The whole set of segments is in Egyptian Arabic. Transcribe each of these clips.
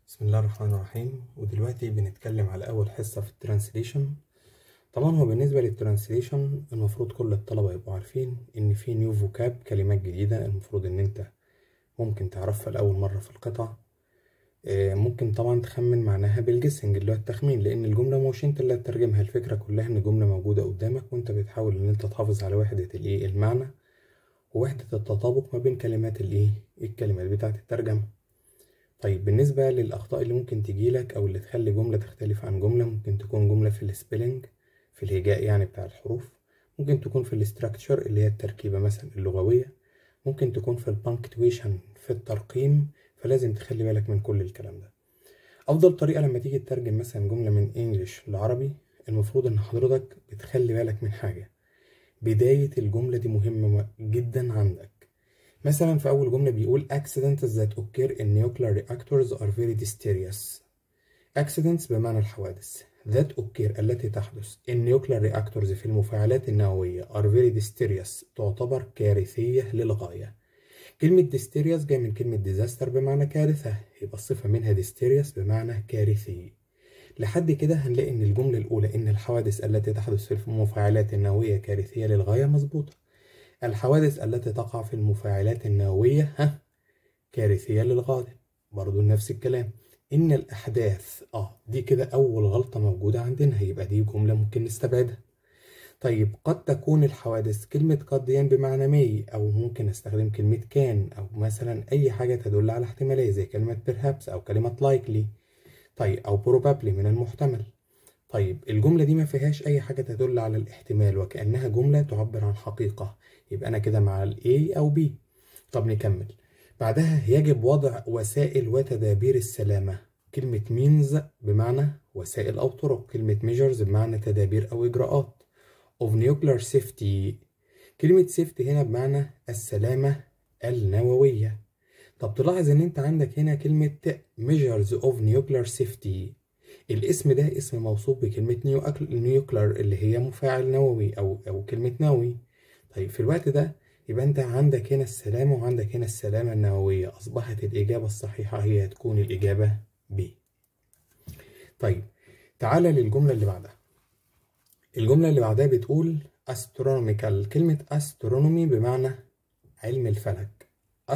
بسم الله الرحمن الرحيم ودلوقتي بنتكلم على أول حصة في الترانسليشن طبعا هو بالنسبة للترانسليشن المفروض كل الطلبة يبقوا عارفين إن في نيو فوكاب كلمات جديدة المفروض إن أنت ممكن تعرفها لأول مرة في القطع آه، ممكن طبعا تخمن معناها بالجيسنج اللي هو التخمين لأن الجملة مش أنت اللي هتترجمها الفكرة كلها إن الجملة موجودة قدامك وأنت بتحاول إن أنت تحافظ على وحدة الإيه المعنى ووحدة التطابق ما بين كلمات الإيه الكلمات بتاعة الترجمة طيب بالنسبة للأخطاء اللي ممكن تجيلك أو اللي تخلي جملة تختلف عن جملة ممكن تكون جملة في السبيلنج في الهجاء يعني بتاع الحروف ممكن تكون في الاستراكشر اللي هي التركيبة مثلا اللغوية ممكن تكون في البانكتويشن في الترقيم فلازم تخلي بالك من كل الكلام ده أفضل طريقة لما تيجي تترجم مثلا جملة من إنجليش لعربي المفروض إن حضرتك بتخلي بالك من حاجة بداية الجملة دي مهمة جدا عندك مثلا في أول جملة بيقول accidents that occur in nuclear reactors are very mysterious accidents بمعنى الحوادث that occur التي تحدث in nuclear reactors في المفاعلات النووية are very mysterious تعتبر كارثية للغاية كلمة mysterious جاية من كلمة disaster بمعنى كارثة يبقى الصفة منها mysterious بمعنى كارثي لحد كده هنلاقي إن الجملة الأولى إن الحوادث التي تحدث في المفاعلات النووية كارثية للغاية مظبوطة الحوادث التي تقع في المفاعلات النووية ها كارثية للغاية برضو نفس الكلام إن الأحداث آه دي كده أول غلطة موجودة عندنا يبقى دي جملة ممكن نستبعدها طيب قد تكون الحوادث كلمة قد دي بمعنى مي أو ممكن أستخدم كلمة كان أو مثلا أي حاجة تدل على احتمالية زي كلمة perhaps أو كلمة likely طيب أو probably من المحتمل طيب الجملة دي ما فيهاش أي حاجة تدل على الاحتمال وكأنها جملة تعبر عن حقيقة يبقى أنا كده مع ال A أو B طب نكمل بعدها يجب وضع وسائل وتدابير السلامة كلمة means بمعنى وسائل أو طرق كلمة measures بمعنى تدابير أو إجراءات of nuclear safety كلمة safety هنا بمعنى السلامة النووية طب تلاحظ ان انت عندك هنا كلمة measures of nuclear safety الاسم ده اسم موصوف بكلمة نيوكلر اللي هي مفاعل نووي أو أو كلمة نووي طيب في الوقت ده يبقى أنت عندك هنا السلامة وعندك هنا السلامة النووية أصبحت الإجابة الصحيحة هي هتكون الإجابة B طيب تعالى للجملة اللي بعدها الجملة اللي بعدها بتقول astronomical كلمة astronomy بمعنى علم الفلك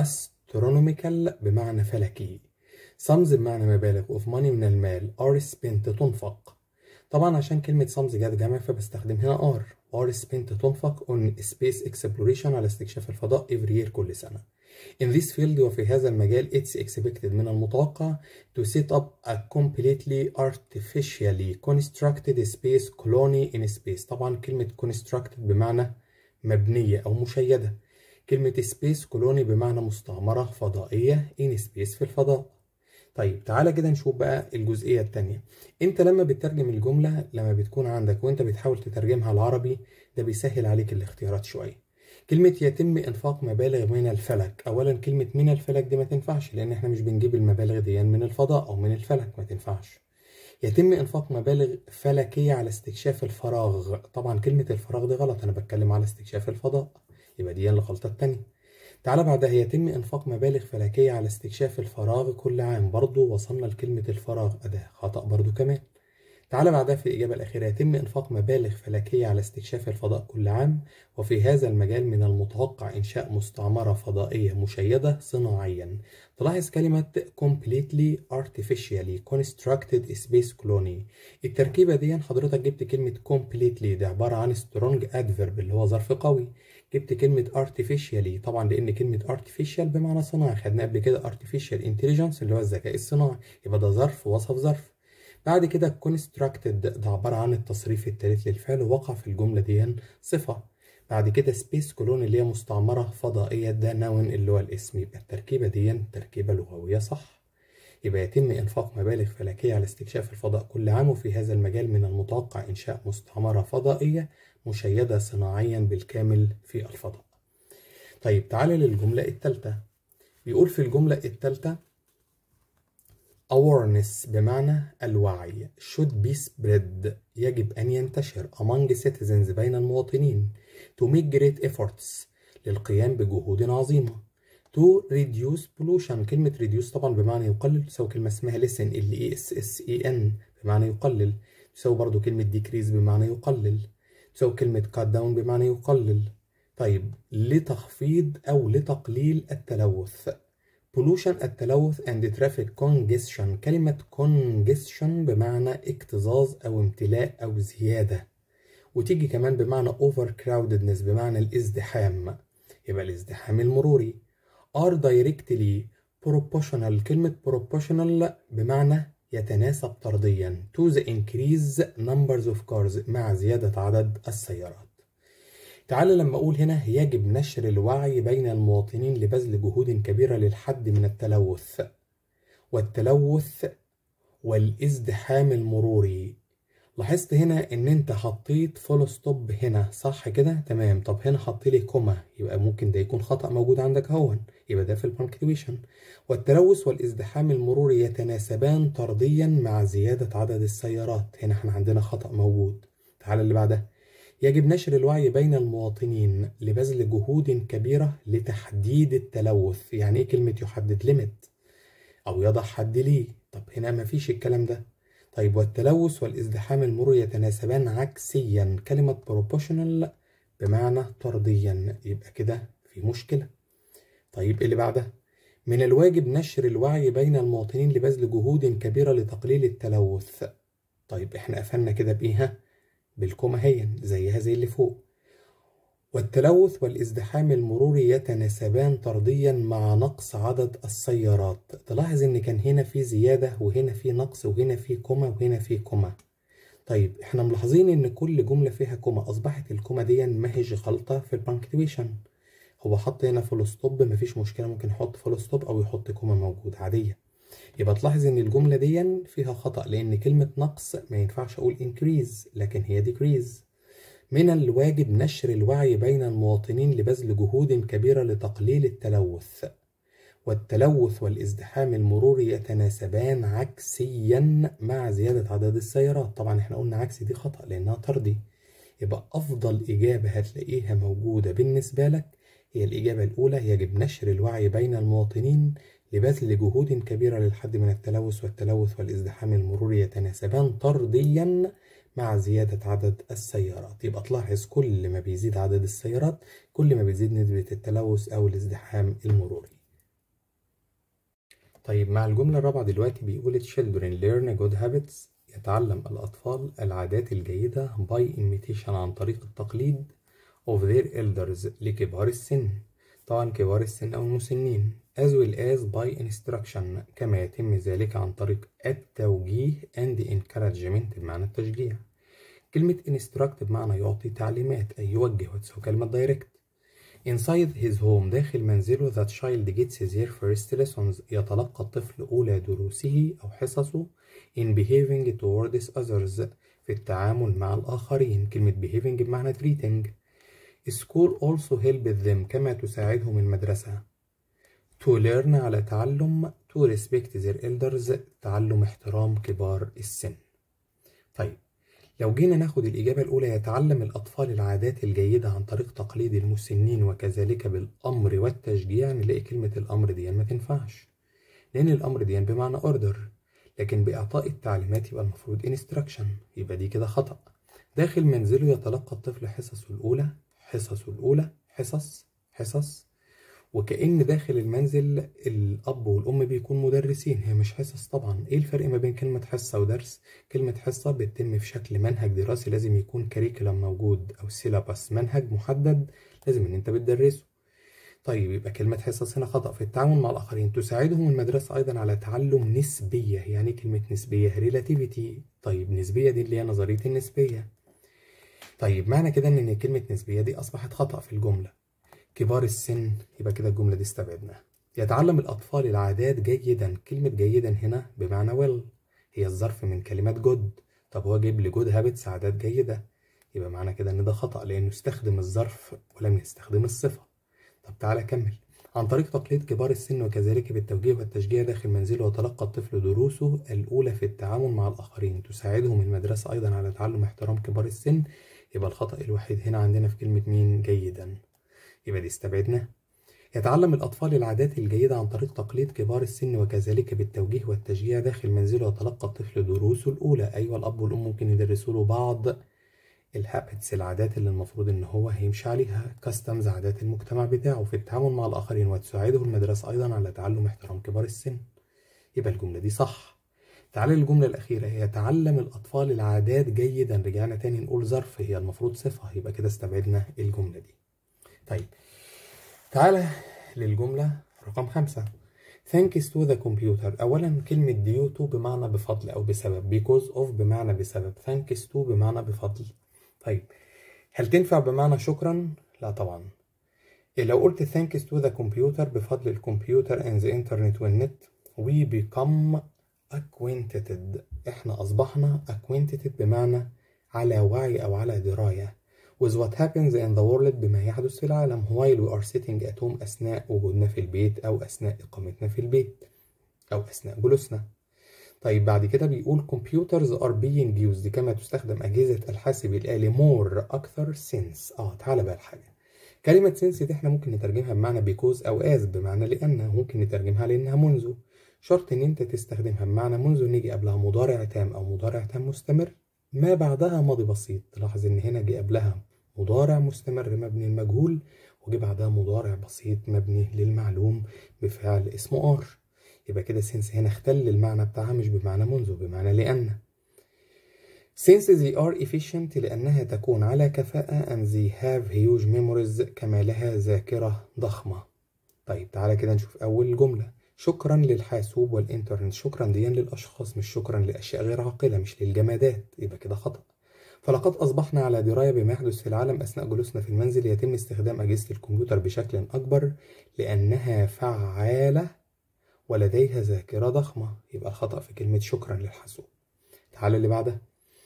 astronomical بمعنى فلكي sums بمعنى مبالغ of money من المال are spent تنفق طبعا عشان كلمة sums جت جمع فبستخدم هنا are are spent تنفق on space exploration على استكشاف الفضاء every year كل سنة in this field وفي هذا المجال it's expected من المتوقع to set up a completely artificially constructed space colony in space طبعا كلمة constructed بمعنى مبنية أو مشيدة كلمة space colony بمعنى مستعمرة فضائية in space في الفضاء طيب تعالى كده نشوف بقى الجزئية التانية انت لما بتترجم الجملة لما بتكون عندك وانت بتحاول تترجمها العربي ده بيسهل عليك الاختيارات شوية كلمة يتم انفاق مبالغ من الفلك اولا كلمة من الفلك دي ما تنفعش لان احنا مش بنجيب المبالغ دي من الفضاء او من الفلك ما تنفعش يتم انفاق مبالغ فلكية على استكشاف الفراغ طبعا كلمة الفراغ دي غلط انا بتكلم على استكشاف الفضاء يبقى دي الغلطة التانية تعالى بعدها يتم إنفاق مبالغ فلكية على استكشاف الفراغ كل عام برضو وصلنا لكلمة الفراغ أداة خطأ برضو كمان تعالى بعدها في الإجابة الأخيرة يتم إنفاق مبالغ فلكية على استكشاف الفضاء كل عام وفي هذا المجال من المتوقع إنشاء مستعمرة فضائية مشيدة صناعيا تلاحظ كلمة completely artificially constructed space colony التركيبة دي حضرتك جبت كلمة completely ده عبارة عن strong adverb اللي هو ظرف قوي جبت كلمة artificially طبعا لأن كلمة artificial بمعنى صناعي خدنا قبل كده artificial intelligence اللي هو الذكاء الصناعي يبقى ده ظرف وصف ظرف بعد كده constructed ده عبارة عن التصريف الثالث للفعل وقع في الجملة دي صفة بعد كده سبيس كولون اللي هي مستعمرة فضائية ده نون اللي هو الاسم يبقى التركيبة دي تركيبة لغوية صح يبقى يتم إنفاق مبالغ فلكية على استكشاف الفضاء كل عام وفي هذا المجال من المتوقع إنشاء مستعمرة فضائية مشيدة صناعيا بالكامل في الفضاء طيب تعالى للجملة الثالثة بيقول في الجملة الثالثة awareness بمعنى الوعي should be spread يجب أن ينتشر among citizens بين المواطنين to make great efforts للقيام بجهود عظيمة to reduce pollution كلمة reduce طبعا بمعنى يقلل تساوي كلمة اسمها listen ال e s s e n بمعنى يقلل تساوي برضو كلمة decrease بمعنى يقلل تساوي كلمة cut down بمعنى يقلل طيب لتخفيض أو لتقليل التلوث pollution التلوث and traffic congestion كلمة congestion بمعنى اكتظاظ أو امتلاء أو زيادة وتيجي كمان بمعنى overcrowdedness بمعنى الازدحام يبقى الازدحام المروري are directly proportional كلمة proportional بمعنى يتناسب طرديا to the increase numbers of cars مع زيادة عدد السيارات تعال لما أقول هنا يجب نشر الوعي بين المواطنين لبذل جهود كبيرة للحد من التلوث والتلوث والازدحام المروري لاحظت هنا ان انت حطيت فول ستوب هنا صح كده تمام طب هنا حط لي كوما يبقى ممكن ده يكون خطأ موجود عندك اهون يبقى ده في البنكتويشن والتلوث والازدحام المروري يتناسبان طرديا مع زيادة عدد السيارات هنا احنا عندنا خطأ موجود تعال اللي بعدها يجب نشر الوعي بين المواطنين لبذل جهود كبيرة لتحديد التلوث يعني ايه كلمة يحدد ليميت او يضع حد ليه طب هنا مفيش الكلام ده طيب والتلوث والازدحام المروري يتناسبان عكسيا كلمة proportional بمعنى طرديا يبقى كده في مشكلة طيب اللي بعدها من الواجب نشر الوعي بين المواطنين لبذل جهود كبيرة لتقليل التلوث طيب احنا قفلنا كده بايه بالكوما هي زيها زي اللي فوق والتلوث والازدحام المروري يتناسبان طرديا مع نقص عدد السيارات تلاحظ ان كان هنا في زيادة وهنا في نقص وهنا في كوما وهنا في كوما طيب احنا ملاحظين ان كل جملة فيها كوما اصبحت الكوما دي مهج غلطة في البنكتويشن هو حط هنا فول ستوب مفيش مشكلة ممكن يحط فول ستوب او يحط كوما موجود عادية يبقى تلاحظ ان الجملة دي فيها خطأ لان كلمة نقص ما ينفعش اقول increase لكن هي decrease من الواجب نشر الوعي بين المواطنين لبذل جهود كبيرة لتقليل التلوث والتلوث والازدحام المروري يتناسبان عكسيا مع زيادة عدد السيارات طبعا احنا قلنا عكسي دي خطأ لأنها طردي يبقى أفضل إجابة هتلاقيها موجودة بالنسبة لك هي الإجابة الأولى يجب نشر الوعي بين المواطنين لبذل جهود كبيرة للحد من التلوث والتلوث والازدحام المروري يتناسبان طرديا مع زيادة عدد السيارات يبقى تلاحظ كل ما بيزيد عدد السيارات كل ما بيزيد نسبة التلوث أو الازدحام المروري طيب مع الجملة الرابعة دلوقتي بيقول children learn good habits يتعلم الأطفال العادات الجيدة by imitation عن طريق التقليد of their elders لكبار السن طبعا كبار السن أو المسنين as well as by instruction كما يتم ذلك عن طريق التوجيه and encouragement بمعنى التشجيع كلمة instruct بمعنى يعطي تعليمات أي يوجه وتساوي كلمة direct inside his home داخل منزله that child gets their first lessons يتلقى الطفل أولى دروسه أو حصصه in behaving towards others في التعامل مع الآخرين كلمة behaving بمعنى treating school also help them كما تساعدهم المدرسة to learn على تعلم to respect their elders تعلم احترام كبار السن طيب لو جينا ناخد الإجابة الأولى يتعلم الأطفال العادات الجيدة عن طريق تقليد المسنين وكذلك بالأمر والتشجيع نلاقي كلمة الأمر دي ما تنفعش لأن الأمر دي بمعنى order لكن بإعطاء التعليمات يبقى المفروض instruction يبقى دي كده خطأ داخل منزله يتلقى الطفل حصصه الأولى حصصه الأولى حصص حصص وكأن داخل المنزل الأب والأم بيكون مدرسين هي مش حصص طبعا إيه الفرق ما بين كلمة حصة ودرس كلمة حصة بتتم في شكل منهج دراسي لازم يكون كريكولم موجود أو سيلابس منهج محدد لازم إن أنت بتدرسه طيب يبقى كلمة حصص هنا خطأ في التعامل مع الآخرين تساعدهم المدرسة أيضا على تعلم نسبية يعني كلمة نسبية ريلاتيفيتي طيب نسبية دي اللي هي نظرية النسبية طيب معنى كده إن كلمة نسبية دي أصبحت خطأ في الجملة كبار السن يبقى كده الجملة دي استبعدناها يتعلم الأطفال العادات جيدا كلمة جيدا هنا بمعنى well هي الظرف من كلمة good طب هو جيب لي جود هابتس عادات جيدة يبقى معنى كده إن ده خطأ لأنه استخدم الظرف ولم يستخدم الصفة طب تعالى كمل عن طريق تقليد كبار السن وكذلك بالتوجيه والتشجيع داخل منزله وتلقى الطفل دروسه الأولى في التعامل مع الآخرين تساعدهم المدرسة أيضا على تعلم احترام كبار السن يبقى الخطأ الوحيد هنا عندنا في كلمة مين جيدا يبقى دي استبعدنا يتعلم الأطفال العادات الجيدة عن طريق تقليد كبار السن وكذلك بالتوجيه والتشجيع داخل منزله يتلقى الطفل دروسه الأولى أيوة الأب والأم ممكن يدرسوا له بعض الهابتس العادات اللي المفروض ان هو هيمشي عليها كاستمز عادات المجتمع بتاعه في التعامل مع الاخرين وتساعده المدرسه ايضا على تعلم احترام كبار السن يبقى الجمله دي صح تعالى الجمله الاخيره هي تعلم الاطفال العادات جيدا رجعنا تاني نقول ظرف هي المفروض صفه يبقى كده استبعدنا الجمله دي طيب تعالى للجمله رقم خمسة thanks to the computer أولا كلمة due to بمعنى بفضل أو بسبب because of بمعنى بسبب thanks to بمعنى بفضل طيب هل تنفع بمعنى شكرا؟ لا طبعا لو قلت thanks to the computer بفضل الكمبيوتر and the internet والنت we become acquainted احنا أصبحنا acquainted بمعنى على وعي أو على دراية with what happens in the world بما يحدث في العالم while we are sitting at home أثناء وجودنا في البيت أو أثناء إقامتنا في البيت أو أثناء جلوسنا طيب بعد كده بيقول computers are being used كما تستخدم أجهزة الحاسب الآلي more أكثر since اه تعالى بقى الحاجة كلمة since دي احنا ممكن نترجمها بمعنى because أو as بمعنى لأن ممكن نترجمها لأنها منذ شرط إن أنت تستخدمها بمعنى منذ نيجي قبلها مضارع تام أو مضارع تام مستمر ما بعدها ماضي بسيط تلاحظ إن هنا جه قبلها مضارع مستمر مبني المجهول وجه بعدها مضارع بسيط مبني للمعلوم بفعل اسمه ار يبقى كده since هنا اختل المعنى بتاعها مش بمعنى منذ بمعنى لأن since they are efficient لأنها تكون على كفاءة and they have huge memories كما لها ذاكرة ضخمة طيب تعالى كده نشوف أول جملة شكرا للحاسوب والإنترنت شكرا دي للأشخاص مش شكرا لأشياء غير عاقلة مش للجمادات يبقى كده خطأ فلقد أصبحنا على دراية بما يحدث في العالم أثناء جلوسنا في المنزل يتم استخدام أجهزة الكمبيوتر بشكل أكبر لأنها فعالة ولديها ذاكرة ضخمة يبقى الخطأ في كلمة شكرا للحاسوب تعال اللي بعدها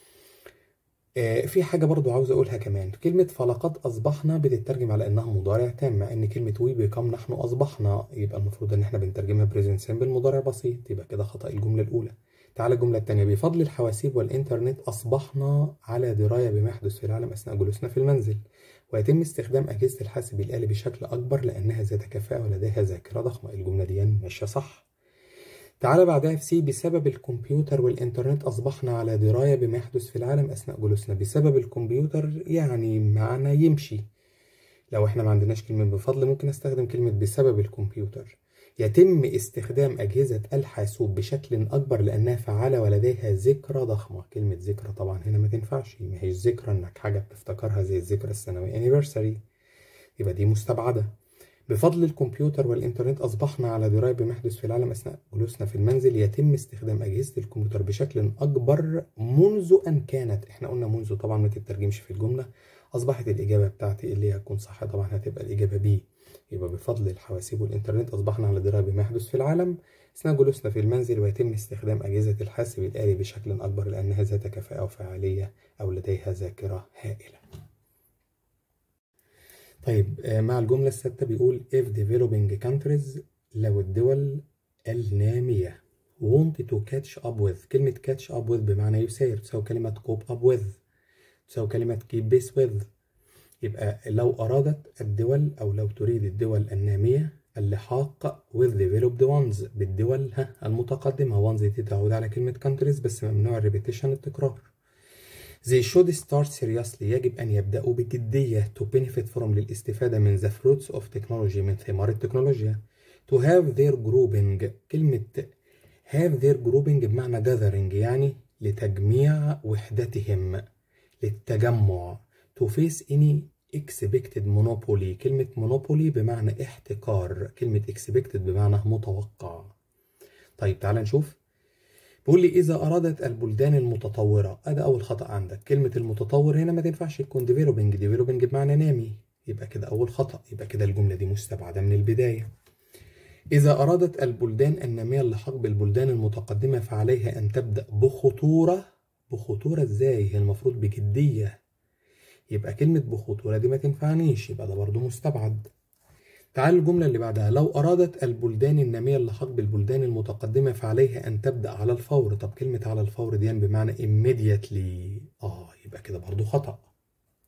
آه في حاجة برضو عاوز أقولها كمان كلمة فلقد أصبحنا بتترجم على إنها مضارع تام مع إن كلمة وي بيكم نحن أصبحنا يبقى المفروض إن إحنا بنترجمها بريزنت سيمبل مضارع بسيط يبقى كده خطأ الجملة الأولى تعال الجملة التانية بفضل الحواسيب والإنترنت أصبحنا على دراية بما يحدث في العالم أثناء جلوسنا في المنزل ويتم استخدام أجهزة الحاسب الآلي بشكل أكبر لأنها ذات كفاءة ولديها ذاكرة ضخمة الجملة دي ماشية صح تعال بعدها في سي بسبب الكمبيوتر والإنترنت أصبحنا على دراية بما يحدث في العالم أثناء جلوسنا بسبب الكمبيوتر يعني معنا يمشي لو احنا ما عندناش كلمة بفضل ممكن استخدم كلمة بسبب الكمبيوتر يتم استخدام أجهزة الحاسوب بشكل أكبر لأنها فعالة ولديها ذكرى ضخمة كلمة ذكرى طبعا هنا ما تنفعش ما هيش ذكرى إنك حاجة بتفتكرها زي الذكرى السنوية anniversary يبقى دي مستبعدة بفضل الكمبيوتر والإنترنت أصبحنا على دراية بما يحدث في العالم أثناء جلوسنا في المنزل يتم استخدام أجهزة الكمبيوتر بشكل أكبر منذ أن كانت إحنا قلنا منذ طبعا ما تترجمش في الجملة أصبحت الإجابة بتاعتي اللي هتكون صح طبعا هتبقى الإجابة بي يبقى بفضل الحواسيب والإنترنت أصبحنا على دراية بما يحدث في العالم أثناء جلوسنا في المنزل ويتم استخدام أجهزة الحاسب الآلي بشكل أكبر لأنها ذات كفاءة وفعالية أو لديها ذاكرة هائلة طيب مع الجملة الستة بيقول if developing countries لو الدول النامية want to catch up with كلمة catch up with بمعنى يسير تساوي كلمة cope up with تساوي كلمة keep pace with يبقى لو أرادت الدول أو لو تريد الدول النامية اللحاق with developed ones بالدول ها المتقدمة ones دي تعود على كلمة countries بس ممنوع الريبيتيشن التكرار They should start seriously يجب أن يبدأوا بجدية to benefit from للاستفادة من the fruits of technology من ثمار التكنولوجيا to have their grouping كلمة have their grouping بمعنى gathering يعني لتجميع وحدتهم للتجمع to face any expected monopoly كلمة monopoly بمعنى احتكار كلمة expected بمعنى متوقع طيب تعال نشوف بيقول لي إذا أرادت البلدان المتطورة أدا أول خطأ عندك كلمة المتطور هنا ما تنفعش تكون developing developing بمعنى نامي يبقى كده أول خطأ يبقى كده الجملة دي مستبعدة من البداية إذا أرادت البلدان النامية اللحاق بالبلدان المتقدمة فعليها أن تبدأ بخطورة بخطورة إزاي هي المفروض بجدية يبقى كلمة بخطورة دي ما تنفعنيش يبقى ده برضو مستبعد تعال الجملة اللي بعدها لو أرادت البلدان النامية اللحاق بالبلدان المتقدمة فعليها أن تبدأ على الفور طب كلمة على الفور دي بمعنى immediately آه يبقى كده برضو خطأ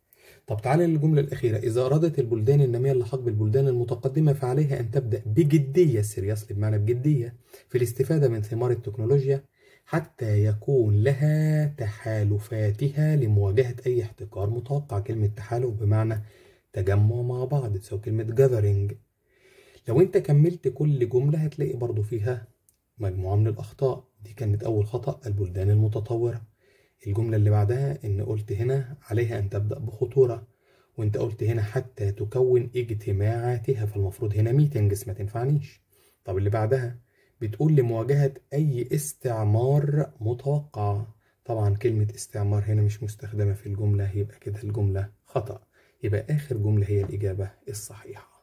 طب تعالى للجملة الأخيرة إذا أرادت البلدان النامية اللحاق بالبلدان المتقدمة فعليها أن تبدأ بجدية سيريسلي بمعنى بجدية في الاستفادة من ثمار التكنولوجيا حتى يكون لها تحالفاتها لمواجهة أي احتكار متوقع كلمة تحالف بمعنى تجمع مع بعض تساوي كلمة gathering لو انت كملت كل جملة هتلاقي برضو فيها مجموعة من الأخطاء دي كانت أول خطأ البلدان المتطورة الجملة اللي بعدها إن قلت هنا عليها أن تبدأ بخطورة وانت قلت هنا حتى تكون اجتماعاتها فالمفروض هنا ميتنجز ما تنفعنيش طب اللي بعدها بتقول لمواجهة أي استعمار متوقع طبعا كلمة استعمار هنا مش مستخدمة في الجملة يبقى كده الجملة خطأ يبقى آخر جملة هي الإجابة الصحيحة